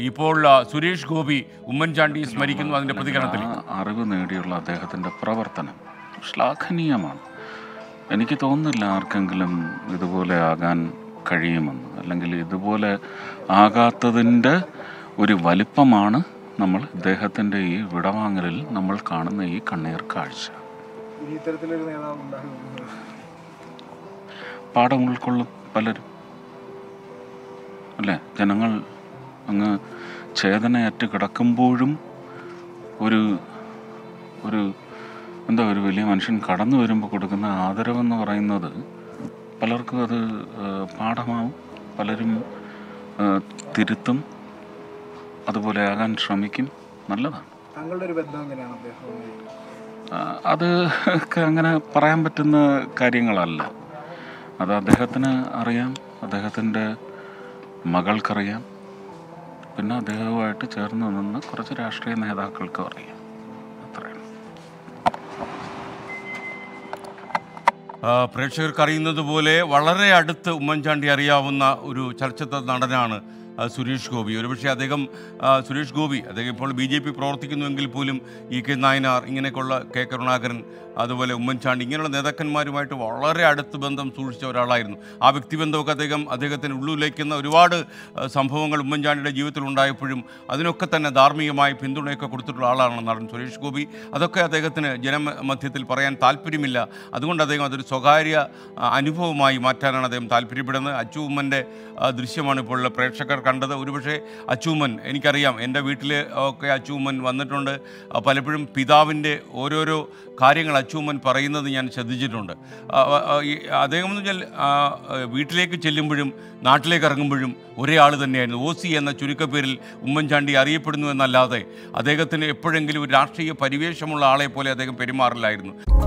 ഇപ്പോൾ ആ, സുരേഷ് ഗോപി ഉമ്മൻചാണ്ടി സ്മരിക്കുന്നു അതിന്റെ പ്രതികരണത്തിൽ ആ അറിവ് നേടിയുള്ള അദ്ദേഹത്തിൻ്റെ പ്രവർത്തനം ശ്ലാഘനീയമാണ് എനിക്ക് തോന്നുന്നില്ല ആർക്കെങ്കിലും ഇതുപോലെ ആകാൻ കഴിയുമെന്ന് അല്ലെങ്കിൽ ഇതുപോലെ ആകാത്തതിൻ്റെ ഒരു വലിപ്പമാണ് നമ്മൾ ഇദ്ദേഹത്തിൻ്റെ ഈ വിടവാങ്ങലിൽ നമ്മൾ കാണുന്ന ഈ കണ്ണീർ കാഴ്ച ഇനി ഇത്തരത്തിലൊരു നേതാവ് ഉണ്ടാകുമെന്ന് പാഠം ഉൾക്കൊള്ളും പലരും അല്ലേ ജനങ്ങൾ അങ്ങ് ചേതനയറ്റ് കിടക്കുമ്പോഴും ഒരു ഒരു എന്താ ഒരു വലിയ മനുഷ്യൻ കടന്നു വരുമ്പോൾ കൊടുക്കുന്ന ആദരവെന്ന് പറയുന്നത് പലർക്കും അത് ആ, പാഠമാവും പലരും ആ, തിരുത്തും അതുപോലെ ആകാൻ ശ്രമിക്കും നല്ലതാണ് താങ്കളുടെ ഒരു ബന്ധം എങ്ങനെയാണ് അദ്ദേഹവുമായി ആ, അത് ഒക്കെ അങ്ങനെ പറയാൻ പറ്റുന്ന കാര്യങ്ങളല്ല അത് അദ്ദേഹത്തിന് അറിയാം അദ്ദേഹത്തിൻ്റെ മകൾക്കറിയാം പിന്നെ അദ്ദേഹവുമായിട്ട് ചേർന്ന് നിന്ന് കുറച്ച് രാഷ്ട്രീയ നേതാക്കൾക്കും അറിയാം അത്രയാണ് ആ, പ്രേക്ഷകർക്ക് അറിയുന്നത് പോലെ വളരെ അടുത്ത് ഉമ്മൻചാണ്ടി അറിയാവുന്ന ഒരു ചലച്ചിത്ര നടനാണ് ആ, സുരേഷ് ഗോപി ഒരുപക്ഷെ അദ്ദേഹം ആ, സുരേഷ് ഗോപി അദ്ദേഹം ഇപ്പോൾ ബി ജെ പി പ്രവർത്തിക്കുന്നുവെങ്കിൽ പോലും ഇ കെ നായനാർ ഇങ്ങനെയൊക്കെയുള്ള കെ കരുണാകരൻ അതുപോലെ ഉമ്മൻചാണ്ടി ഇങ്ങനെയുള്ള നേതാക്കന്മാരുമായിട്ട് വളരെ അടുത്ത് ബന്ധം സൂക്ഷിച്ച ഒരാളായിരുന്നു ആ വ്യക്തിബന്ധമൊക്കെ അദ്ദേഹം അദ്ദേഹത്തിന് ഉള്ളിലേക്കുന്ന ഒരുപാട് ആ, സംഭവങ്ങൾ ഉമ്മൻചാണ്ടിയുടെ ജീവിതത്തിൽ ഉണ്ടായപ്പോഴും അതിനൊക്കെ തന്നെ ധാർമ്മികമായി പിന്തുണയൊക്കെ കൊടുത്തിട്ടുള്ള ആളാണ് നടൻ സുരേഷ് ഗോപി അതൊക്കെ അദ്ദേഹത്തിന് ജനമധ്യത്തിൽ പറയാൻ താല്പര്യമില്ല അതുകൊണ്ട് അദ്ദേഹം അതൊരു സ്വകാര്യ ആ, അനുഭവമായി മാറ്റാനാണ് അദ്ദേഹം താല്പര്യപ്പെടുന്നത് അച്ചു ഉമ്മൻ്റെ ആ, ദൃശ്യമാണ് ഇപ്പോൾ പ്രേക്ഷകർ കണ്ടത് ഒരുപക്ഷെ അച്ചൂമ്മൻ എനിക്കറിയാം എൻ്റെ വീട്ടിൽ ഒക്കെ അച്ചൂമ്മൻ വന്നിട്ടുണ്ട് ആ, പലപ്പോഴും പിതാവിൻ്റെ ഓരോരോ കാര്യങ്ങൾ അച്ചൂമ്മൻ പറയുന്നത് ഞാൻ ശ്രദ്ധിച്ചിട്ടുണ്ട് ആ, ആ, ഈ അദ്ദേഹം എന്ന് വെച്ചാൽ ആ, വീട്ടിലേക്ക് ചെല്ലുമ്പോഴും നാട്ടിലേക്ക് ഇറങ്ങുമ്പോഴും ഒരേ ആൾ തന്നെയായിരുന്നു ഒ സി എന്ന ചുരുക്കപ്പേരിൽ ഉമ്മൻചാണ്ടി അറിയപ്പെടുന്നു എന്നല്ലാതെ അദ്ദേഹത്തിന് എപ്പോഴെങ്കിലും ഒരു രാഷ്ട്രീയ പരിവേഷമുള്ള ആളെ പോലെ അദ്ദേഹം പെരുമാറില്ലായിരുന്നു